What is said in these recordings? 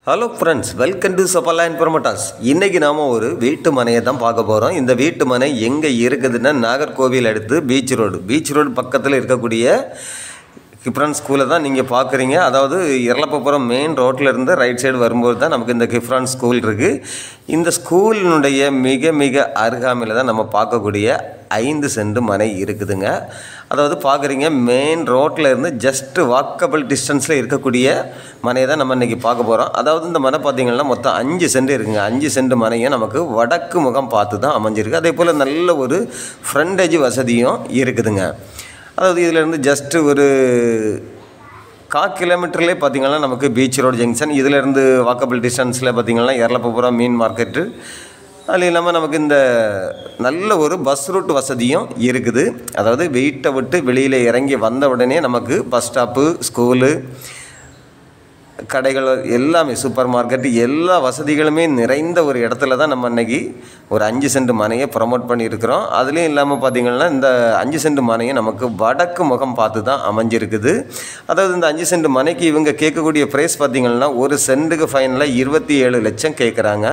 hello friends welcome to Sabala இன்ஃபர்மட்டாஸ் இன்றைக்கி நாம் ஒரு வீட்டு மனையை தான் பார்க்க போகிறோம் இந்த வீட்டு மனை எங்கே இருக்குதுன்னா நாகர்கோவில் அடுத்து பீச் ரோடு பீச் ரோடு பக்கத்தில் இருக்கக்கூடிய கிப்ரான் ஸ்கூலை தான் நீங்கள் பார்க்குறீங்க அதாவது இரளப்பப்புறம் மெயின் ரோட்டில் இருந்து ரைட் சைடு வரும்போது தான் நமக்கு இந்த கிப்ரான் ஸ்கூல் இருக்குது இந்த ஸ்கூலினுடைய மிக மிக அருகாமையில் தான் நம்ம பார்க்கக்கூடிய ஐந்து சென்ட் மனை இருக்குதுங்க அதாவது பார்க்குறீங்க மெயின் ரோட்டில் இருந்து ஜஸ்ட் வாக்கபிள் டிஸ்டன்ஸில் இருக்கக்கூடிய மனையை தான் நம்ம இன்றைக்கி பார்க்க போகிறோம் அதாவது இந்த மனை பார்த்திங்கன்னா மொத்தம் அஞ்சு சென்ட் இருக்குங்க அஞ்சு சென்ட் மனையும் நமக்கு வடக்கு முகம் பார்த்து தான் அமைஞ்சிருக்கு அதே போல் நல்ல ஒரு ஃப்ரண்டேஜ் வசதியும் இருக்குதுங்க அதாவது இதிலேருந்து ஜஸ்ட்டு ஒரு கா கிலோமீட்டர்லேயே பார்த்திங்கன்னா நமக்கு பீச் ரோடு ஜங்ஷன் இதிலேருந்து வாக்கபிள் டிஸ்டன்ஸில் பார்த்திங்கன்னா எரளப்பபுரம் மீன் மார்க்கெட்டு அது இல்லாமல் நமக்கு இந்த நல்ல ஒரு பஸ் ரூட் வசதியும் இருக்குது அதாவது வீட்டை விட்டு வெளியில் இறங்கி வந்த உடனே நமக்கு பஸ் ஸ்டாப்பு ஸ்கூலு கடைகள் எல்லாமே சூப்பர் மார்க்கெட் எல்லா வசதிகளுமே நிறைந்த ஒரு இடத்துல தான் நம்ம இன்றைக்கி ஒரு அஞ்சு சென்ட் மனையை ப்ரமோட் பண்ணியிருக்கிறோம் அதுலேயும் இல்லாமல் பார்த்திங்கன்னா இந்த அஞ்சு சென்ட் மனையை நமக்கு வடக்கு முகம் பார்த்து தான் அமைஞ்சிருக்குது அதாவது இந்த அஞ்சு சென்ட் மனைக்கு இவங்க கேட்கக்கூடிய ப்ரைஸ் பார்த்திங்கன்னா ஒரு சென்ட்டுக்கு ஃபைனலாக இருபத்தி ஏழு லட்சம் கேட்குறாங்க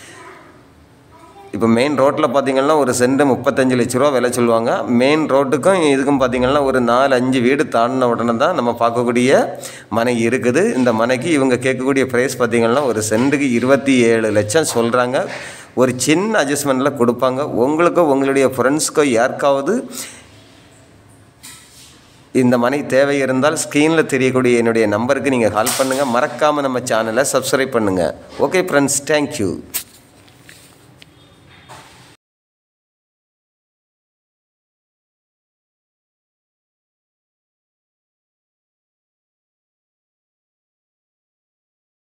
இப்போ மெயின் ரோட்டில் பார்த்தீங்கன்னா ஒரு சென்ட் முப்பத்தஞ்சு லட்ச ரூபா விலை சொல்லுவாங்க மெயின் ரோட்டுக்கும் இதுக்கும் பார்த்தீங்கன்னா ஒரு நாலு அஞ்சு வீடு தாண்டின உடனே தான் நம்ம பார்க்கக்கூடிய மனை இருக்குது இந்த மனைக்கு இவங்க கேட்கக்கூடிய ப்ரைஸ் பார்த்தீங்கன்னா ஒரு சென்ட்டுக்கு இருபத்தி ஏழு லட்சம் சொல்கிறாங்க ஒரு சின்ன அட்ஜஸ்ட்மெண்ட்டில் கொடுப்பாங்க உங்களுக்கோ உங்களுடைய ஃப்ரெண்ட்ஸ்க்கோ யாருக்காவது இந்த மனை தேவை இருந்தால் ஸ்க்ரீனில் தெரியக்கூடிய என்னுடைய நம்பருக்கு நீங்கள் கால் பண்ணுங்கள் மறக்காமல் நம்ம சேனலை சப்ஸ்கிரைப் பண்ணுங்கள் ஓகே ஃப்ரெண்ட்ஸ் தேங்க்யூ